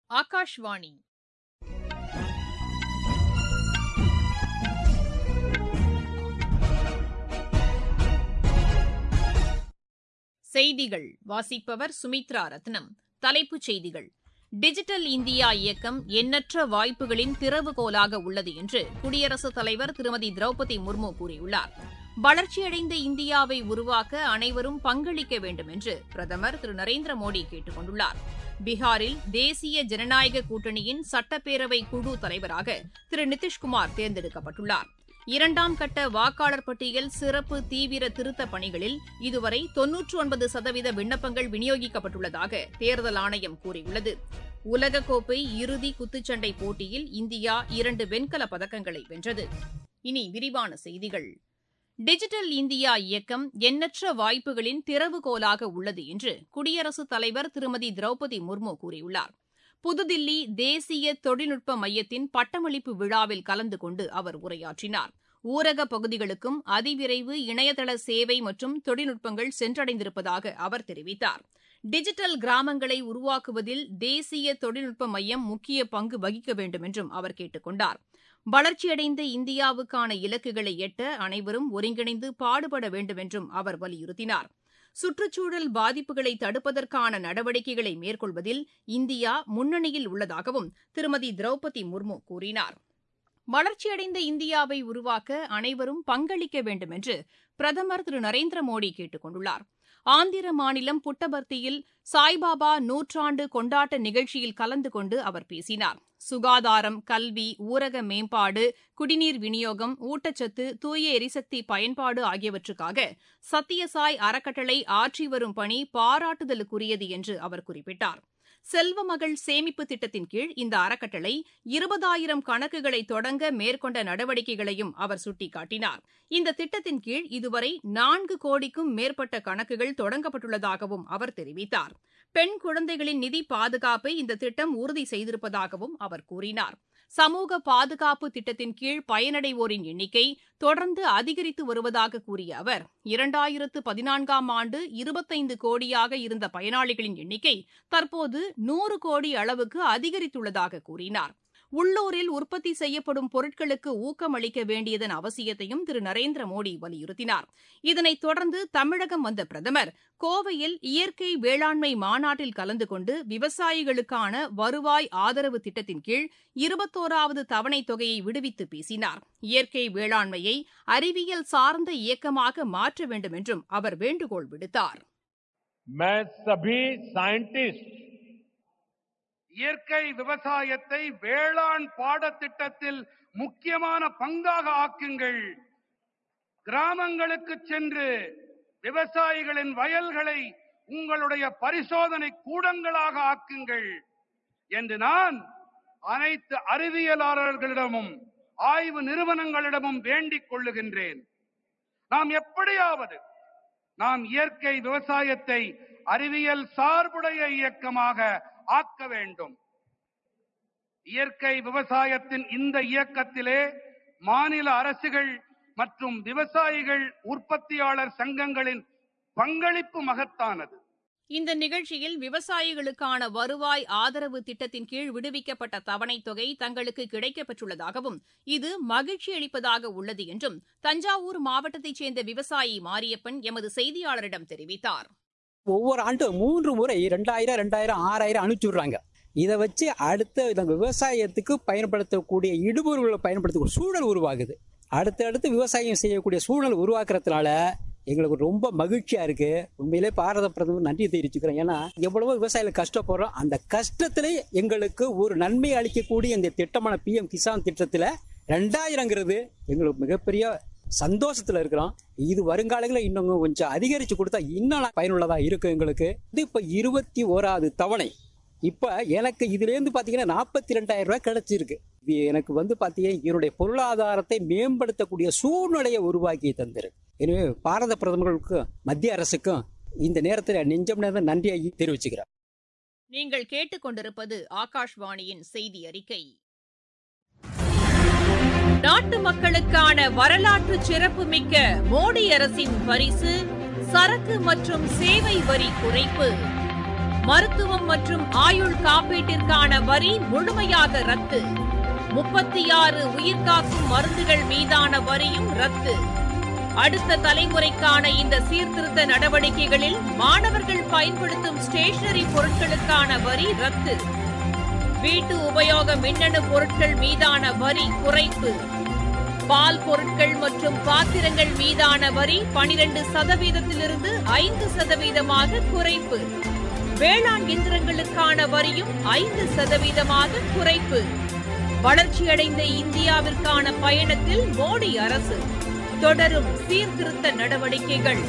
ஆகாஷ்வாணி செய்திகள் வாசிப்பவர் சுமித்ரா ரத்னம் தலைப்புச் செய்திகள் டிஜிட்டல் இந்தியா இயக்கம் எண்ணற்ற வாய்ப்புகளின் திறவுகோலாக உள்ளது என்று குடியரசுத் தலைவர் திருமதி திரௌபதி முர்மு கூறியுள்ளார் வளர்ச்சியடைந்த இந்தியாவை உருவாக்க அனைவரும் பங்களிக்க வேண்டும் என்று பிரதமர் திரு நரேந்திர மோடி கேட்டுக் கொண்டுள்ளார் பீகாரில் தேசிய ஜனநாயக கூட்டணியின் சட்டப்பேரவை குழு தலைவராக திரு நிதிஷ்குமார் தேர்ந்தெடுக்கப்பட்டுள்ளார் இரண்டாம் கட்ட வாக்காளர் பட்டியல் சிறப்பு தீவிர திருத்தப் பணிகளில் இதுவரை தொன்னூற்று ஒன்பது சதவீத விண்ணப்பங்கள் விநியோகிக்கப்பட்டுள்ளதாக தேர்தல் ஆணையம் கூறியுள்ளது உலகக்கோப்பை இறுதி குத்துச்சண்டை போட்டியில் இந்தியா இரண்டு வெண்கலப் பதக்கங்களை வென்றது இனி விரிவான செய்திகள் டிஜிட்டல் இந்தியா இயக்கம் எண்ணற்ற வாய்ப்புகளின் திறவுகோலாக உள்ளது என்று குடியரசுத் தலைவர் திருமதி திரௌபதி முர்மு கூறியுள்ளார் புதுதில்லி தேசிய தொழில்நுட்ப மையத்தின் பட்டமளிப்பு விழாவில் கலந்து கொண்டு அவர் உரையாற்றினார் ஊரக பகுதிகளுக்கும் அதிவிரைவு இணையதள சேவை மற்றும் தொழில்நுட்பங்கள் சென்றடைந்திருப்பதாக அவர் தெரிவித்தார் டிஜிட்டல் கிராமங்களை உருவாக்குவதில் தேசிய தொழில்நுட்ப மையம் முக்கிய பங்கு வகிக்க வேண்டும் என்றும் அவர் கேட்டுக் கொண்டார் வளர்ச்சியடைந்த இந்தியாவுக்கான இலக்குகளை எட்ட அனைவரும் ஒருங்கிணைந்து பாடுபட வேண்டும் என்றும் அவர் வலியுறுத்தினார் சுற்றுச்சூழல் பாதிப்புகளை தடுப்பதற்கான நடவடிக்கைகளை மேற்கொள்வதில் இந்தியா முன்னணியில் உள்ளதாகவும் திருமதி திரௌபதி முர்மு கூறினார் வளர்ச்சியடைந்த இந்தியாவை உருவாக்க அனைவரும் பங்களிக்க வேண்டும் என்று பிரதமர் திரு நரேந்திர மோடி கேட்டுக் கொண்டுள்ளார் ஆந்திர மாநிலம் புட்டபர்த்தியில் சாய்பாபா நூற்றாண்டு கொண்டாட்ட நிகழ்ச்சியில் கலந்து கொண்டு அவர் பேசினார் சுகாதாரம் கல்வி ஊரக மேம்பாடு குடிநீர் விநியோகம் ஊட்டச்சத்து தூய எரிசக்தி பயன்பாடு ஆகியவற்றுக்காக சத்தியசாய் அறக்கட்டளை ஆற்றி வரும் பணி பாராட்டுதலுக்குரியது என்று அவர் குறிப்பிட்டார் செல்வ மகள் சேமிப்பு திட்டத்தின் கீழ் இந்த அறக்கட்டளை இருபதாயிரம் கணக்குகளை தொடங்க மேற்கொண்ட நடவடிக்கைகளையும் அவர் சுட்டிக்காட்டினார் இந்த திட்டத்தின் கீழ் இதுவரை நான்கு கோடிக்கும் மேற்பட்ட கணக்குகள் தொடங்கப்பட்டுள்ளதாகவும் அவர் தெரிவித்தார் பெண் குழந்தைகளின் நிதி பாதுகாப்பை இந்த திட்டம் உறுதி செய்திருப்பதாகவும் அவர் கூறினார் சமூக பாதுகாப்பு திட்டத்தின் கீழ் பயனடைவோரின் எண்ணிக்கை தொடர்ந்து அதிகரித்து வருவதாக கூறிய அவர் இரண்டாயிரத்து பதினான்காம் ஆண்டு இருபத்தைந்து கோடியாக இருந்த பயனாளிகளின் எண்ணிக்கை தற்போது நூறு கோடி அளவுக்கு அதிகரித்துள்ளதாக கூறினார் உள்ளூரில் உற்பத்தி செய்யப்படும் பொருட்களுக்கு ஊக்கமளிக்க வேண்டியதன் அவசியத்தையும் திரு நரேந்திர மோடி வலியுறுத்தினார் இதனைத் தொடர்ந்து தமிழகம் வந்த பிரதமர் கோவையில் இயற்கை வேளாண்மை மாநாட்டில் கலந்து கொண்டு விவசாயிகளுக்கான வருவாய் ஆதரவு திட்டத்தின் கீழ் இருபத்தோராவது தவணைத் தொகையை விடுவித்து பேசினார் இயற்கை வேளாண்மையை அறிவியல் சார்ந்த இயக்கமாக மாற்ற வேண்டும் என்றும் அவர் வேண்டுகோள் விடுத்தார் मैं सभी साइंटिस्ट இயற்கை விவசாயத்தை வேளாண் பாடத்திட்டத்தில் முக்கியமான பங்காக ஆக்குங்கள் கிராமங்களுக்கு சென்று விவசாயிகளின் வயல்களை உங்களுடைய பரிசோதனை கூடங்களாக ஆக்குங்கள் என்று நான் அனைத்து அறிவியலாளர்களிடமும் ஆய்வு நிறுவனங்களிடமும் வேண்டிக் கொள்ளுகின்றேன் நாம் எப்படியாவது நாம் இயற்கை விவசாயத்தை அறிவியல் சார்புடைய இயக்கமாக ஆக்க வேண்டும் இயற்கை விவசாயத்தின் இந்த இயக்கத்திலே மாநில அரசுகள் மற்றும் விவசாயிகள் உற்பத்தியாளர் சங்கங்களின் பங்களிப்பு மகத்தானது இந்த நிகழ்ச்சியில் விவசாயிகளுக்கான வருவாய் ஆதரவு திட்டத்தின் கீழ் விடுவிக்கப்பட்ட தவணைத் தொகை தங்களுக்கு கிடைக்கப்பெற்றுள்ளதாகவும் இது மகிழ்ச்சி அளிப்பதாக உள்ளது என்றும் தஞ்சாவூர் மாவட்டத்தைச் சேர்ந்த விவசாயி மாரியப்பன் எமது செய்தியாளரிடம் தெரிவித்தார் ஒவ்வொரு ஆண்டும் மூன்று முறை ரெண்டாயிரம் ரெண்டாயிரம் ஆறாயிரம் அனுப்பிச்சுடுறாங்க இதை வச்சு அடுத்த இந்த விவசாயத்துக்கு பயன்படுத்தக்கூடிய இடுபொருள்களை பயன்படுத்தக்கூடிய சூழல் உருவாகுது அடுத்தடுத்து விவசாயம் செய்யக்கூடிய சூழல் உருவாக்குறதுனால எங்களுக்கு ரொம்ப மகிழ்ச்சியா இருக்கு உண்மையிலே பாரத பிரதமர் நன்றி தெரிவிச்சுக்கிறேன் ஏன்னா எவ்வளவோ விவசாயிகள் கஷ்டப்படுறோம் அந்த கஷ்டத்திலே எங்களுக்கு ஒரு நன்மை அளிக்கக்கூடிய இந்த திட்டமான பிஎம் கிசான் திட்டத்துல ரெண்டாயிரங்கிறது எங்களுக்கு மிகப்பெரிய சந்தோஷத்துல இருக்கிறோம் இது வருங்காலங்களில் இன்னும் கொஞ்சம் அதிகரிச்சு கொடுத்தா இன்னும் பயனுள்ளதா இருக்கும் எங்களுக்கு இது இப்ப இருபத்தி ஓராவது தவணை இப்ப எனக்கு இதுல இருந்து பாத்தீங்கன்னா நாற்பத்தி ரெண்டாயிரம் ரூபாய் கிடைச்சிருக்கு இது எனக்கு வந்து பாத்தீங்கன்னா என்னுடைய பொருளாதாரத்தை மேம்படுத்தக்கூடிய சூழ்நிலையை உருவாக்கி தந்திரு எனவே பாரத பிரதமர்களுக்கும் மத்திய அரசுக்கும் இந்த நேரத்தில் நெஞ்சம் நேரம் நன்றியை தெரிவிச்சுக்கிறேன் நீங்கள் கேட்டுக்கொண்டிருப்பது ஆகாஷ்வாணியின் செய்தி அறிக்கை நாட்டு மக்களுக்கான வரலாற்று சிறப்புமிக்க மோடி அரசின் பரிசு சரக்கு மற்றும் சேவை வரி குறைப்பு மருத்துவம் மற்றும் ஆயுள் காப்பீட்டிற்கான வரி முழுமையாக ரத்து முப்பத்தி ஆறு உயிர்காக்கும் மருந்துகள் மீதான வரியும் ரத்து அடுத்த தலைமுறைக்கான இந்த சீர்திருத்த நடவடிக்கைகளில் மாணவர்கள் பயன்படுத்தும் ஸ்டேஷனரி பொருட்களுக்கான வரி ரத்து வீட்டு உபயோக மின்னணு பொருட்கள் மீதான வரி குறைப்பு பால் பொருட்கள் மற்றும் பாத்திரங்கள் மீதான வரி பனிரெண்டு சதவீதத்திலிருந்து ஐந்து சதவீதமாக குறைப்பு வேளாண் இயந்திரங்களுக்கான வரியும் ஐந்து சதவீதமாக குறைப்பு வளர்ச்சியடைந்த இந்தியாவிற்கான பயணத்தில் மோடி அரசு தொடரும் சீர்திருத்த நடவடிக்கைகள்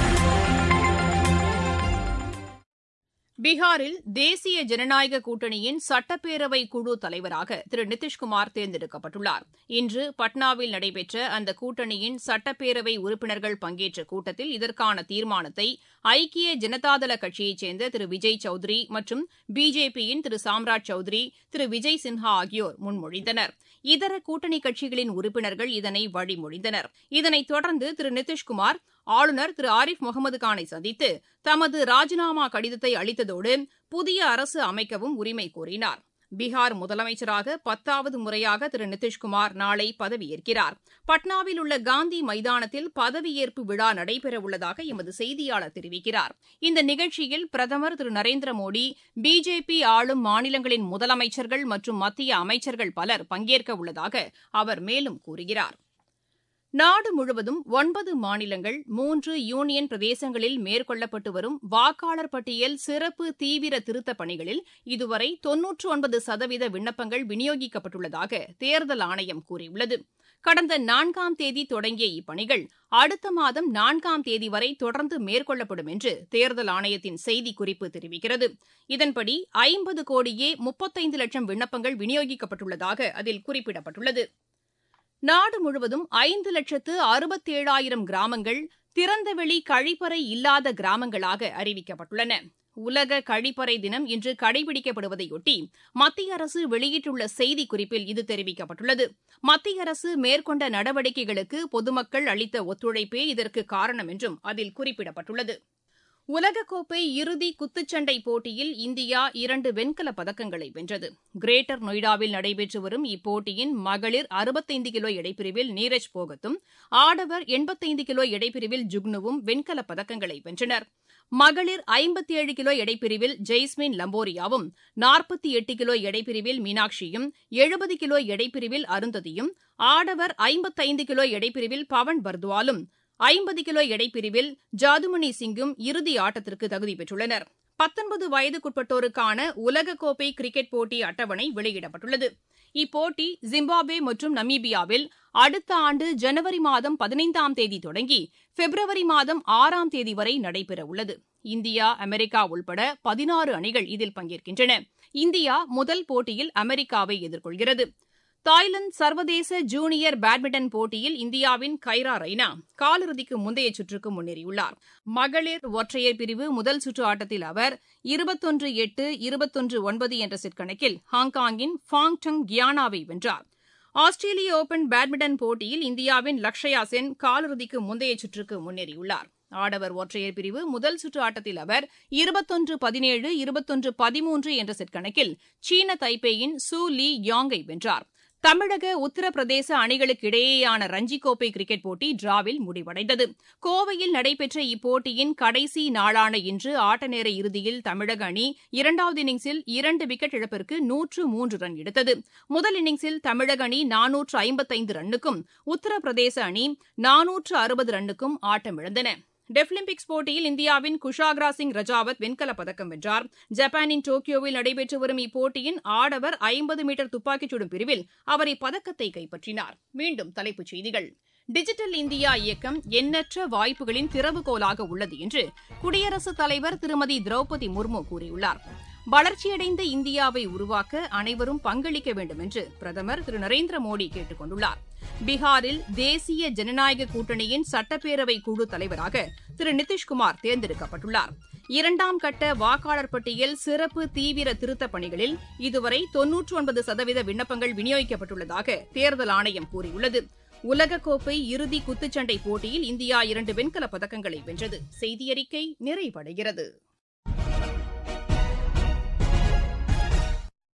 பீகாரில் தேசிய ஜனநாயக கூட்டணியின் சட்டப்பேரவை குழு தலைவராக திரு நிதிஷ்குமார் தேர்ந்தெடுக்கப்பட்டுள்ளார் இன்று பட்னாவில் நடைபெற்ற அந்த கூட்டணியின் சட்டப்பேரவை உறுப்பினர்கள் பங்கேற்ற கூட்டத்தில் இதற்கான தீர்மானத்தை ஐக்கிய ஜனதாதள கட்சியைச் சேர்ந்த திரு விஜய் சௌத்ரி மற்றும் பிஜேபியின் திரு சாம்ராஜ் சௌத்ரி திரு விஜய் சின்ஹா ஆகியோர் முன்மொழிந்தனர் இதர கூட்டணி கட்சிகளின் உறுப்பினர்கள் இதனை வழிமொழிந்தனர் இதனைத் தொடர்ந்து திரு நிதிஷ்குமார் ஆளுநர் திரு ஆரிஃப் முகமது கானை சந்தித்து தமது ராஜினாமா கடிதத்தை அளித்ததோடு புதிய அரசு அமைக்கவும் உரிமை கோரினார் பீகார் முதலமைச்சராக பத்தாவது முறையாக திரு நிதிஷ்குமார் நாளை பதவியேற்கிறார் பட்னாவில் உள்ள காந்தி மைதானத்தில் பதவியேற்பு விழா நடைபெறவுள்ளதாக எமது செய்தியாளர் தெரிவிக்கிறார் இந்த நிகழ்ச்சியில் பிரதமர் திரு நரேந்திர மோடி பிஜேபி ஆளும் மாநிலங்களின் முதலமைச்சர்கள் மற்றும் மத்திய அமைச்சர்கள் பலர் பங்கேற்க உள்ளதாக அவர் மேலும் கூறுகிறார் நாடு முழுவதும் ஒன்பது மாநிலங்கள் மூன்று யூனியன் பிரதேசங்களில் மேற்கொள்ளப்பட்டு வரும் வாக்காளர் பட்டியல் சிறப்பு தீவிர திருத்தப் பணிகளில் இதுவரை தொன்னூற்று ஒன்பது சதவீத விண்ணப்பங்கள் விநியோகிக்கப்பட்டுள்ளதாக தேர்தல் ஆணையம் கூறியுள்ளது கடந்த நான்காம் தேதி தொடங்கிய இப்பணிகள் அடுத்த மாதம் நான்காம் தேதி வரை தொடர்ந்து மேற்கொள்ளப்படும் என்று தேர்தல் ஆணையத்தின் செய்திக்குறிப்பு தெரிவிக்கிறது இதன்படி ஐம்பது கோடியே முப்பத்தைந்து லட்சம் விண்ணப்பங்கள் விநியோகிக்கப்பட்டுள்ளதாக அதில் குறிப்பிடப்பட்டுள்ளது நாடு முழுவதும் ஐந்து லட்சத்து அறுபத்தேழாயிரம் கிராமங்கள் திறந்தவெளி கழிப்பறை இல்லாத கிராமங்களாக அறிவிக்கப்பட்டுள்ளன உலக கழிப்பறை தினம் இன்று கடைபிடிக்கப்படுவதையொட்டி மத்திய அரசு வெளியிட்டுள்ள செய்திக்குறிப்பில் இது தெரிவிக்கப்பட்டுள்ளது மத்திய அரசு மேற்கொண்ட நடவடிக்கைகளுக்கு பொதுமக்கள் அளித்த ஒத்துழைப்பே இதற்கு காரணம் என்றும் அதில் குறிப்பிடப்பட்டுள்ளது உலகக்கோப்பை இறுதி குத்துச்சண்டை போட்டியில் இந்தியா இரண்டு வெண்கலப் பதக்கங்களை வென்றது கிரேட்டர் நொய்டாவில் நடைபெற்று வரும் இப்போட்டியின் மகளிர் அறுபத்தைந்து கிலோ எடைப்பிரிவில் நீரஜ் போகத்தும் ஆடவர் எண்பத்தைந்து கிலோ எடைப்பிரிவில் ஜுக்னுவும் வெண்கலப் பதக்கங்களை வென்றனர் மகளிர் ஐம்பத்தி ஏழு கிலோ எடைப்பிரிவில் ஜெய்ஸ்மின் லம்போரியாவும் நாற்பத்தி எட்டு கிலோ எடைப்பிரிவில் மீனாட்சியும் எழுபது கிலோ எடைப்பிரிவில் அருந்ததியும் ஆடவர் ஐம்பத்தைந்து கிலோ எடைப்பிரிவில் பவன் பர்துவாலும் ஐம்பது கிலோ எடைப்பிரிவில் ஜாதுமணி சிங்கும் இறுதி ஆட்டத்திற்கு தகுதி பெற்றுள்ளனர் பத்தொன்பது வயதுக்குட்பட்டோருக்கான உலகக்கோப்பை கிரிக்கெட் போட்டி அட்டவணை வெளியிடப்பட்டுள்ளது இப்போட்டி ஜிம்பாப்வே மற்றும் நமீபியாவில் அடுத்த ஆண்டு ஜனவரி மாதம் பதினைந்தாம் தேதி தொடங்கி பிப்ரவரி மாதம் ஆறாம் தேதி வரை நடைபெறவுள்ளது இந்தியா அமெரிக்கா உள்பட பதினாறு அணிகள் இதில் பங்கேற்கின்றன இந்தியா முதல் போட்டியில் அமெரிக்காவை எதிர்கொள்கிறது தாய்லாந்து சர்வதேச ஜூனியர் பேட்மிண்டன் போட்டியில் இந்தியாவின் கைரா ரெய்னா காலிறுதிக்கு முந்தைய சுற்றுக்கு முன்னேறியுள்ளார் மகளிர் ஒற்றையர் பிரிவு முதல் சுற்று ஆட்டத்தில் அவர் இருபத்தொன்று எட்டு இருபத்தொன்று ஒன்பது என்ற செட் கணக்கில் ஹாங்காங்கின் ஃபாங் டங் கியானாவை வென்றார் ஆஸ்திரேலிய ஓபன் பேட்மிண்டன் போட்டியில் இந்தியாவின் லக்ஷயா சென் காலிறுதிக்கு முந்தைய சுற்றுக்கு முன்னேறியுள்ளார் ஆடவர் ஒற்றையர் பிரிவு முதல் சுற்று ஆட்டத்தில் அவர் இருபத்தொன்று பதினேழு இருபத்தொன்று பதிமூன்று என்ற செட் கணக்கில் சீன தைப்பேயின் சூ லீ யாங்கை வென்றார் தமிழக உத்தரப்பிரதேச அணிகளுக்கு இடையேயான ரஞ்சி கோப்பை கிரிக்கெட் போட்டி டிராவில் முடிவடைந்தது கோவையில் நடைபெற்ற இப்போட்டியின் கடைசி நாளான இன்று ஆட்டநேர இறுதியில் தமிழக அணி இரண்டாவது இன்னிங்ஸில் இரண்டு விக்கெட் இழப்பிற்கு நூற்று மூன்று ரன் எடுத்தது முதல் இன்னிங்ஸில் தமிழக அணி நானூற்று ஐம்பத்தைந்து ரன்னுக்கும் உத்தரப்பிரதேச அணி நானூற்று அறுபது ரன்னுக்கும் ஆட்டமிழந்தன டெஃபிலிம்பிக்ஸ் போட்டியில் இந்தியாவின் குஷாக்ரா சிங் ரஜாவத் வெண்கலப் பதக்கம் வென்றார் ஜப்பானின் டோக்கியோவில் நடைபெற்று வரும் இப்போட்டியின் ஆடவர் ஐம்பது மீட்டர் துப்பாக்கிச் சுடும் பிரிவில் அவர் இப்பதக்கத்தை கைப்பற்றினார் மீண்டும் தலைப்புச் செய்திகள் டிஜிட்டல் இந்தியா இயக்கம் எண்ணற்ற வாய்ப்புகளின் திறவுகோலாக உள்ளது என்று குடியரசுத் தலைவர் திருமதி திரௌபதி முர்மு கூறியுள்ளார் வளர்ச்சியடைந்த இந்தியாவை உருவாக்க அனைவரும் பங்களிக்க வேண்டும் என்று பிரதமர் திரு நரேந்திர மோடி கேட்டுக் கொண்டுள்ளார் பீகாரில் தேசிய ஜனநாயக கூட்டணியின் சட்டப்பேரவை குழு தலைவராக திரு நிதிஷ்குமார் தேர்ந்தெடுக்கப்பட்டுள்ளார் இரண்டாம் கட்ட வாக்காளர் பட்டியல் சிறப்பு தீவிர திருத்தப் பணிகளில் இதுவரை தொன்னூற்று ஒன்பது சதவீத விண்ணப்பங்கள் விநியோகிக்கப்பட்டுள்ளதாக தேர்தல் ஆணையம் கூறியுள்ளது உலகக்கோப்பை இறுதி குத்துச்சண்டை போட்டியில் இந்தியா இரண்டு வெண்கலப் பதக்கங்களை வென்றது செய்தியறிக்கை நிறைவடைகிறது